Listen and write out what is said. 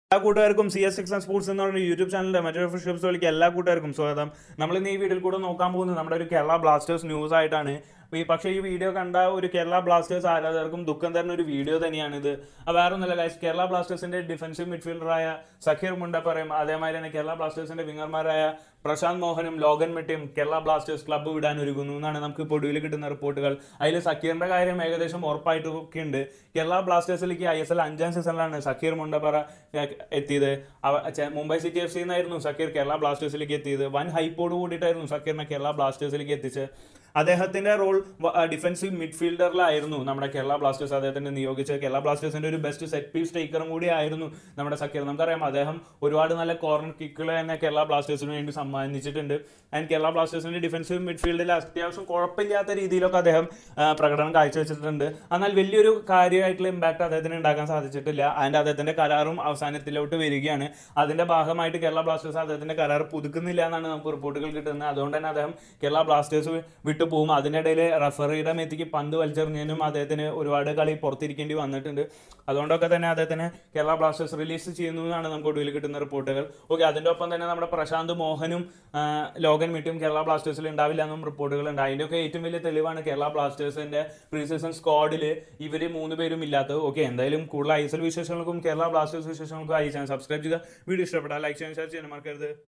എല്ലാ കൂട്ടുകാർക്കും C S six sports എന്ന് പറഞ്ഞ യൂട്യൂബ് ചാനലിന്റെ മറ്റൊരു ഷിപ്സിലേക്ക് എല്ലാ കൂട്ടുകാർക്കും സ്വാഗതം നമ്മൾ ഇന്ന് ഈ വീഡിയോയിൽ കൂടെ നോക്കാൻ പോകുന്നത് നമ്മുടെ ഒരു കേരള ബ്ലാസ്റ്റേഴ്സ് ന്യൂസ് ആയിട്ടാണ് ഈ പക്ഷേ ഈ വീഡിയോ കണ്ട ഒരു കേരള ബ്ലാസ്റ്റേഴ്സ് ആരാധകർക്കും ദുഃഖം തരുന്ന ഒരു വീഡിയോ തന്നെയാണിത് അത് വേറെ ഒന്നുമല്ല ഗൈസ് കേരള ബ്ലാസ്റ്റേഴ്സിന്റെ ഡിഫൻസീവ് മിഡ്ഫീൽഡറായ സഖീർ മുണ്ടപ്പറയും അതേമാതിരി തന്നെ കേരള ബ്ലാസ്റ്റേഴ്സിന്റെ വിങ്ങർമാരായ പ്രശാന്ത് മോഹനും ലോഗൻ മെട്ടിയും കേരള ബ്ലാസ്റ്റേഴ്സ് ക്ലബ്ബ് വിടാൻ ഒരുങ്ങുന്നു എന്നാണ് നമുക്ക് ഇപ്പോൾ ഒടുവിൽ കിട്ടുന്ന റിപ്പോർട്ടുകൾ അതിൽ സക്കീറിന്റെ കാര്യം ഏകദേശം ഉറപ്പായിട്ടൊക്കെ ഉണ്ട് കേരള ബ്ലാസ്റ്റേഴ്സിലേക്ക് ഐ എസ് എൽ അഞ്ചാം സീസണിലാണ് സക്കീർ മുണ്ടപ്പറ ഏഹ്, എത്തിയത് അവ- ചെ- മുംബൈ സിറ്റി എഫ് സിന്നായിരുന്നു സക്കീർ കേരള ബ്ലാസ്റ്റേഴ്സിലേക്ക് എത്തിയത് വൻ ഹൈപ്പോട് കൂടിയിട്ടായിരുന്നു സക്കീറിനെ കേരള ബ്ലാസ്റ്റേഴ്സിലേക്ക് എത്തിച്ച് അദ്ദേഹത്തിന്റെ റോൾ ഡിഫൻസീവ് മിഡ്ഫീൽഡറിലായിരുന്നു നമ്മുടെ കേരള ബ്ലാസ്റ്റേഴ്സ് അദ്ദേഹത്തിന് നിയോഗിച്ചത് കേരള ബ്ലാസ്റ്റേഴ്സിന്റെ ഒരു ബെസ്റ്റ് സെറ്റ് പീസ് ടേക്കറും കൂടി ആയിരുന്നു നമ്മുടെ സക്കീർ നമുക്കറിയാം അദ്ദേഹം ഒരുപാട് നല്ല കോർണർ കിക്കുകൾ തന്നെ കേരള ബ്ലാസ്റ്റേഴ്സിന് വേണ്ടി സമ്മാനിച്ചിട്ടുണ്ട് ആൻഡ് കേരള ബ്ലാസ്റ്റേഴ്സിന്റെ ഡിഫൻസീവ് മിഡ്ഫീൽഡിൽ അത്യാവശ്യം കുഴപ്പമില്ലാത്ത രീതിയിലൊക്കെ അദ്ദേഹം ആ, പ്രകടനം കാഴ്ചവെച്ചിട്ടുണ്ട് എന്നാൽ വലിയൊരു കാര്യമായിട്ടുള്ള ഇമ്പാക്ട് അദ്ദേഹത്തിന് ഉണ്ടാക്കാൻ സാധിച്ചിട്ടില്ല ആൻഡ് അദ്ദേഹത്തിന്റെ കരാറും അവസാനത്തിലോട്ട് വരികയാണ് അതിന്റെ ഭാഗമായിട്ട് കേരള ബ്ലാസ്റ്റേഴ്സ് അദ്ദേഹത്തിന്റെ കരാർ പുതുക്കുന്നില്ല എന്നാണ് നമുക്ക് റിപ്പോർട്ടുകൾ കിട്ടുന്നത് അതുകൊണ്ട് തന്നെ അദ്ദേഹം കേരള ബ്ലാസ്റ്റേഴ്സ് വിട്ടു പോകും അതിനിടയിൽ റഫറിയുടെ മെത്തിക്ക് പന്ത് വലിച്ചെറിഞ്ഞതിനും അദ്ദേഹത്തിന് ഒരുപാട് കളി പുറത്തിരിക്കേണ്ടി വന്നിട്ടുണ്ട് അതുകൊണ്ടൊക്കെ തന്നെ അദ്ദേഹത്തിന് കേരള ബ്ലാസ്റ്റേഴ്സ് റിലീസ് ചെയ്യുന്നു എന്നാണ് നമുക്ക് ഒടുവിൽ കിട്ടുന്ന റിപ്പോർട്ടുകൾ ഓക്കെ അതിന്റെ ഒപ്പം തന്നെ നമ്മുടെ പ്രശാന്ത് മോഹനും ആ, ലോഗൻ മിറ്റും കേരള ബ്ലാസ്റ്റേഴ്സിൽ ഉണ്ടാവില്ല എന്നും റിപ്പോർട്ടുകളുണ്ട് അതിന്റെയൊക്കെ ഏറ്റവും വലിയ തെളിവാണ് കേരള ബ്ലാസ്റ്റേഴ്സിന്റെ പ്രീ സീസൺ സ്ക്വാഡിൽ ഇവർ മൂന്ന് പേരും ഇല്ലാത്തത് ഓക്കെ എന്തായാലും കൂടുതൽ ഐ എസ് എൽ വിശേഷങ്ങൾക്കും കേരള ബ്ലാസ്റ്റേഴ്സ് വിശേഷങ്ങൾക്കും അയച്ചാൽ സബ്സ്ക്രൈബ് ചെയ്യുക വീഡിയോ ഇഷ്ടപ്പെട്ടാൽ ലൈക്ക് ചെയ്യാൻ ഷെയർ ചെയ്യാൻ മറക്കരുത്